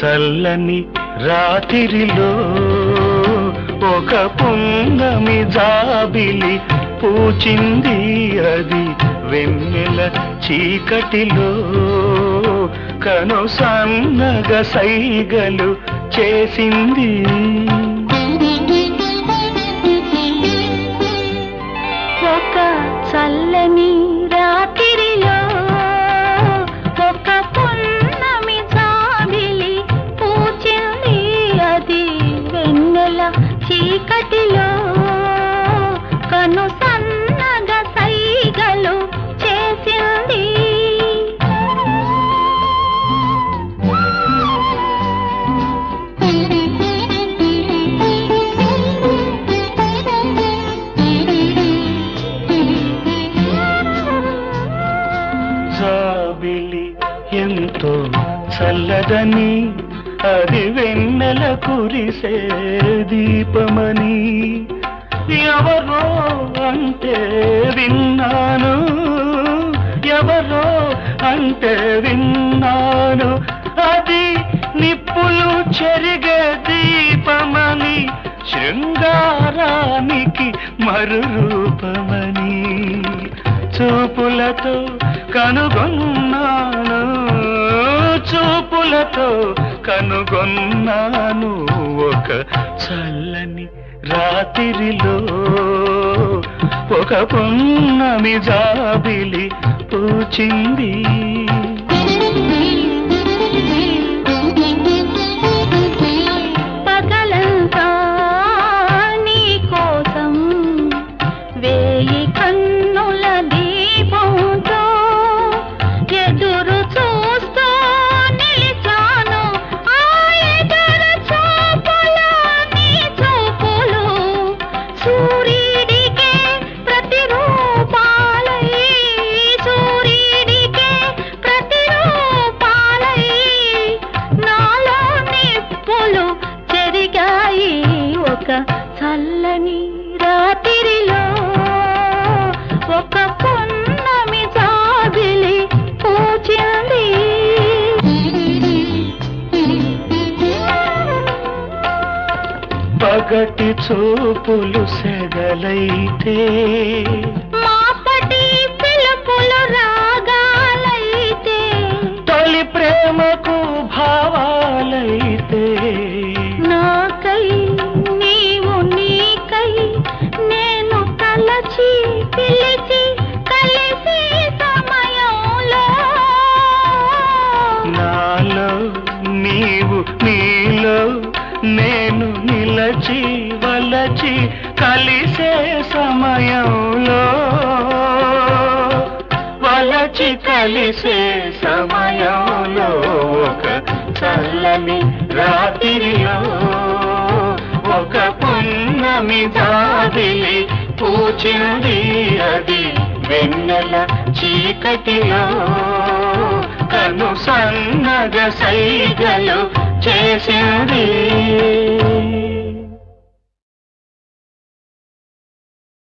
చల్లని రాత్రిలో ఒక పున్నమి జాబిలి పూచింది అది వెన్నెల చీకటిలో కను సన్నగ సైగలు చేసింది ఒక చల్లని రాత్రిలో ఒక పున్నమి జాబిలి పూచింది అది వెన్నెల చీకటిలో కను సన్నగ సైగలు చేసింది జాబిలి ఎంతో చల్లదని అది వెన్నెల కురిసే దీపమని ఎవరో అంటే విన్నాను ఎవరో అంటే విన్నాను అది నిప్పులు చెరిగే దీపమని శృంగారానికి మరు రూపమని చూపులతో కనుగొన్నాను చూపులతో కనుగొన్నాను ఒక చల్లని రాత్రిలో ఒక పున్నమి జాబిలి పూచింది పగలంతా నీ కోసం వేయి కన్నుల దీపంతో ఎదురు చూస్తూ నిలిచాను ఆ ఎదురు చూపుల నీ చూపులు సూర్యుడికే ప్రతిరూపాలై సూర్యుడికే ప్రతిరూపాలై నాలో నిప్పులు చెరిగాయి ఒక చల్లని రాత్రిలో ఒక పున్నమి జాబిలి పూచింది పగటి చూపులు సెగలైతే మాపటి పిలుపులు రాగాలైతే తొలి ప్రేమకు భావాలైతే నాకై నీవు నీకై నేను తలచి పిలిచి కలిసి సమయంలో నాలో నీవు నీలో నేను నిలచి వలచి కలిసే సమయంలో వలచి కలిసే సమయంలో ఒక చల్లని రాత్రిలో ఒక పున్నమి జాబిలి పూచింది అది వెన్నెల చీకటిలో కను సన్నగ సైగలు చేసింది